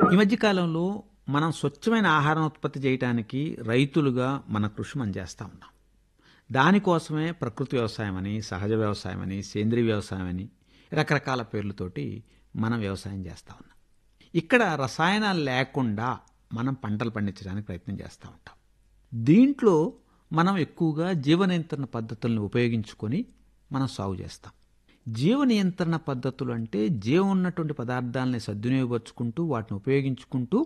ఈ మధ్య కాలంలో మనం స్వచ్ఛమైన ఆహారం ఉత్పత్తి చేయడానికి రైతులుగా మన కృషి మనం చేస్తూ ఉన్నాం దానికోసమే ప్రకృతి వ్యవసాయం అని సహజ వ్యవసాయం అని సేంద్రీయ వ్యవసాయం అని రకరకాల పేర్లతోటి మనం వ్యవసాయం చేస్తూ ఉన్నాం ఇక్కడ రసాయనాలు లేకుండా మనం పంటలు పండించడానికి ప్రయత్నం చేస్తూ ఉంటాం దీంట్లో మనం ఎక్కువగా జీవ నియంత్రణ పద్ధతులను ఉపయోగించుకొని మనం సాగు చేస్తాం జీవ నియంత్రణ పద్ధతులు అంటే జీవం ఉన్నటువంటి పదార్థాలని సద్వినియోగపరుచుకుంటూ వాటిని ఉపయోగించుకుంటూ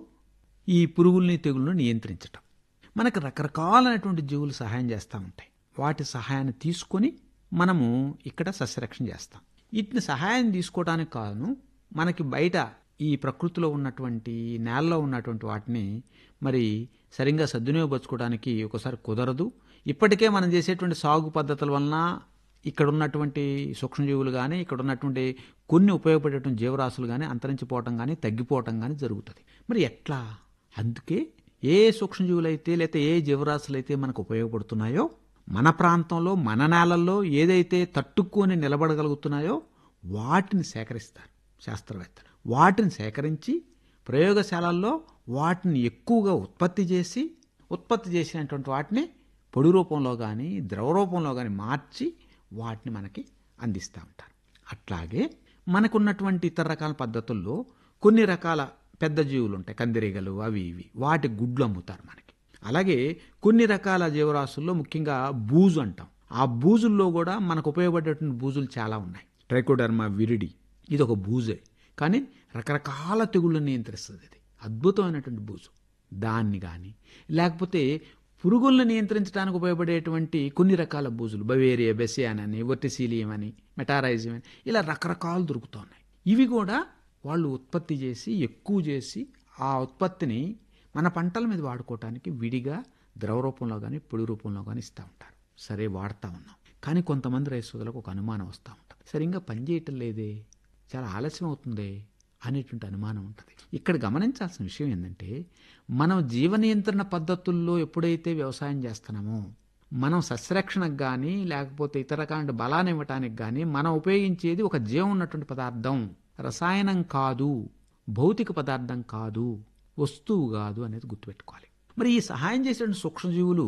ఈ పురుగుల్ని తెగులను నియంత్రించటం మనకు రకరకాలైనటువంటి జీవులు సహాయం చేస్తూ ఉంటాయి వాటి సహాయాన్ని తీసుకొని మనము ఇక్కడ సస్యరక్షణ చేస్తాం వీటిని సహాయం తీసుకోవడానికి కారణం మనకి బయట ఈ ప్రకృతిలో ఉన్నటువంటి నేలలో ఉన్నటువంటి వాటిని మరి సరిగ్గా సద్వినియోగపరచుకోవడానికి ఒకసారి కుదరదు ఇప్పటికే మనం చేసేటువంటి సాగు పద్ధతుల వలన ఇక్కడ ఉన్నటువంటి సూక్ష్మజీవులు కానీ ఇక్కడ ఉన్నటువంటి కొన్ని ఉపయోగపడేటువంటి జీవరాశులు కానీ అంతరించిపోవటం కానీ తగ్గిపోవటం కానీ జరుగుతుంది మరి ఎట్లా అందుకే ఏ సూక్ష్మజీవులు అయితే లేకపోతే ఏ జీవరాశులు అయితే మనకు ఉపయోగపడుతున్నాయో మన ప్రాంతంలో మన నేలల్లో ఏదైతే తట్టుకొని నిలబడగలుగుతున్నాయో వాటిని సేకరిస్తారు శాస్త్రవేత్తలు వాటిని సేకరించి ప్రయోగశాలల్లో వాటిని ఎక్కువగా ఉత్పత్తి చేసి ఉత్పత్తి చేసినటువంటి వాటిని పొడి రూపంలో కానీ ద్రవ రూపంలో కానీ మార్చి వాటిని మనకి అందిస్తూ ఉంటారు అట్లాగే మనకున్నటువంటి ఇతర రకాల పద్ధతుల్లో కొన్ని రకాల పెద్ద జీవులు ఉంటాయి కందిరీగలు అవి ఇవి వాటి గుడ్లు అమ్ముతారు మనకి అలాగే కొన్ని రకాల జీవరాశుల్లో ముఖ్యంగా బూజు అంటాం ఆ బూజుల్లో కూడా మనకు ఉపయోగపడేటువంటి బూజులు చాలా ఉన్నాయి ట్రైకోడర్మా విరిడి ఇది ఒక బూజే కానీ రకరకాల తెగుళ్ళను నియంత్రిస్తుంది ఇది అద్భుతమైనటువంటి బూజు దాన్ని కానీ లేకపోతే పురుగులను నియంత్రించడానికి ఉపయోగపడేటువంటి కొన్ని రకాల బూజులు బవేరియా బెసియాన్ అని వర్టిసీలియం అని మెటారైజియం అని ఇలా రకరకాలు దొరుకుతున్నాయి ఇవి కూడా వాళ్ళు ఉత్పత్తి చేసి ఎక్కువ చేసి ఆ ఉత్పత్తిని మన పంటల మీద వాడుకోవటానికి విడిగా ద్రవ రూపంలో కానీ పొడి రూపంలో కానీ ఇస్తూ ఉంటారు సరే వాడుతూ ఉన్నాం కానీ కొంతమంది రైతులకు ఒక అనుమానం వస్తూ ఉంటుంది సరిగ్గా పనిచేయటం లేదే చాలా ఆలస్యం అవుతుందే అనేటువంటి అనుమానం ఉంటుంది ఇక్కడ గమనించాల్సిన విషయం ఏంటంటే మనం జీవ నియంత్రణ పద్ధతుల్లో ఎప్పుడైతే వ్యవసాయం చేస్తున్నామో మనం సస్యరక్షణకు కానీ లేకపోతే ఇతర రకాల బలాన్ని ఇవ్వటానికి కానీ మనం ఉపయోగించేది ఒక జీవం ఉన్నటువంటి పదార్థం రసాయనం కాదు భౌతిక పదార్థం కాదు వస్తువు కాదు అనేది గుర్తుపెట్టుకోవాలి మరి ఈ సహాయం చేసేటువంటి సూక్ష్మజీవులు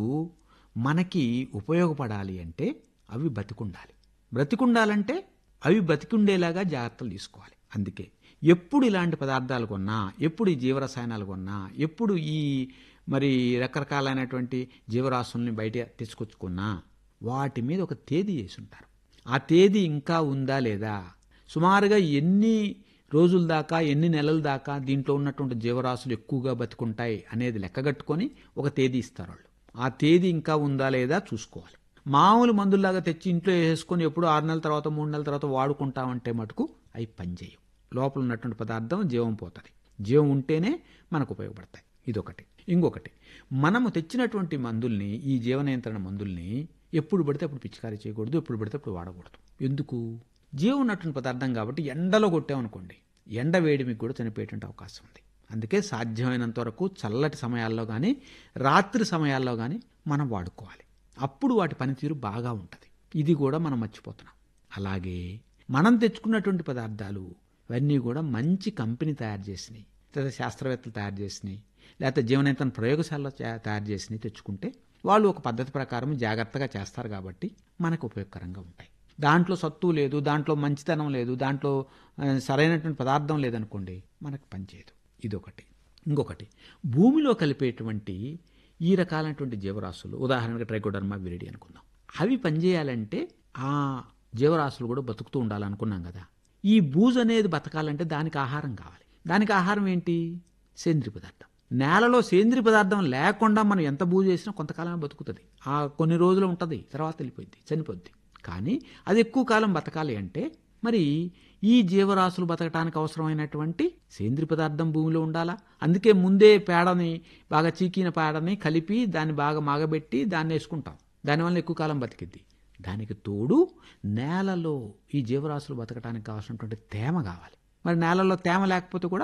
మనకి ఉపయోగపడాలి అంటే అవి బతికుండాలి బ్రతికుండాలంటే అవి బతికుండేలాగా జాగ్రత్తలు తీసుకోవాలి అందుకే ఎప్పుడు ఇలాంటి పదార్థాలు కొన్నా ఎప్పుడు ఈ జీవరసాయనాలు కొన్నా ఎప్పుడు ఈ మరి రకరకాలైనటువంటి జీవరాశుల్ని బయట తెచ్చుకొచ్చుకున్నా వాటి మీద ఒక తేదీ చేసి ఉంటారు ఆ తేదీ ఇంకా ఉందా లేదా సుమారుగా ఎన్ని రోజుల దాకా ఎన్ని నెలల దాకా దీంట్లో ఉన్నటువంటి జీవరాశులు ఎక్కువగా బతుకుంటాయి అనేది లెక్కగట్టుకొని ఒక తేదీ ఇస్తారు వాళ్ళు ఆ తేదీ ఇంకా ఉందా లేదా చూసుకోవాలి మామూలు మందుల్లాగా తెచ్చి ఇంట్లో వేసుకొని ఎప్పుడు ఆరు నెలల తర్వాత మూడు నెలల తర్వాత వాడుకుంటామంటే మటుకు అవి పనిచేయవు లోపల ఉన్నటువంటి పదార్థం జీవం పోతుంది జీవం ఉంటేనే మనకు ఉపయోగపడతాయి ఇదొకటి ఇంకొకటి మనము తెచ్చినటువంటి మందుల్ని ఈ జీవ నియంత్రణ మందుల్ని ఎప్పుడు పడితే అప్పుడు పిచికారీ చేయకూడదు ఎప్పుడు పడితే అప్పుడు వాడకూడదు ఎందుకు జీవం ఉన్నటువంటి పదార్థం కాబట్టి ఎండలో కొట్టామనుకోండి ఎండ వేడి మీకు కూడా చనిపోయేటువంటి అవకాశం ఉంది అందుకే సాధ్యమైనంత వరకు చల్లటి సమయాల్లో కానీ రాత్రి సమయాల్లో కానీ మనం వాడుకోవాలి అప్పుడు వాటి పనితీరు బాగా ఉంటుంది ఇది కూడా మనం మర్చిపోతున్నాం అలాగే మనం తెచ్చుకున్నటువంటి పదార్థాలు ఇవన్నీ కూడా మంచి కంపెనీ తయారు చేసినాయి లేదా శాస్త్రవేత్తలు తయారు చేసినాయి లేకపోతే జీవనేతన ప్రయోగశాలలో తయారు చేసినవి తెచ్చుకుంటే వాళ్ళు ఒక పద్ధతి ప్రకారం జాగ్రత్తగా చేస్తారు కాబట్టి మనకు ఉపయోగకరంగా ఉంటాయి దాంట్లో సత్తు లేదు దాంట్లో మంచితనం లేదు దాంట్లో సరైనటువంటి పదార్థం లేదనుకోండి మనకు పనిచేయదు ఇదొకటి ఇంకొకటి భూమిలో కలిపేటువంటి ఈ రకాలైనటువంటి జీవరాశులు ఉదాహరణగా ట్రైకోడర్మా విరిడి అనుకుందాం అవి పనిచేయాలంటే ఆ జీవరాశులు కూడా బతుకుతూ ఉండాలనుకున్నాం కదా ఈ బూజు అనేది బతకాలంటే దానికి ఆహారం కావాలి దానికి ఆహారం ఏంటి సేంద్రియ పదార్థం నేలలో సేంద్రియ పదార్థం లేకుండా మనం ఎంత బూజు చేసినా కొంతకాలమే బతుకుతుంది ఆ కొన్ని రోజులు ఉంటుంది తర్వాత వెళ్ళిపోద్ది చనిపోద్ది కానీ అది ఎక్కువ కాలం బతకాలి అంటే మరి ఈ జీవరాశులు బతకడానికి అవసరమైనటువంటి సేంద్రియ పదార్థం భూమిలో ఉండాలా అందుకే ముందే పేడని బాగా చీకిన పేడని కలిపి దాన్ని బాగా మాగబెట్టి దాన్ని వేసుకుంటాం దానివల్ల ఎక్కువ కాలం బతికిద్ది దానికి తోడు నేలలో ఈ జీవరాశులు బతకడానికి కావాల్సినటువంటి తేమ కావాలి మరి నేలలో తేమ లేకపోతే కూడా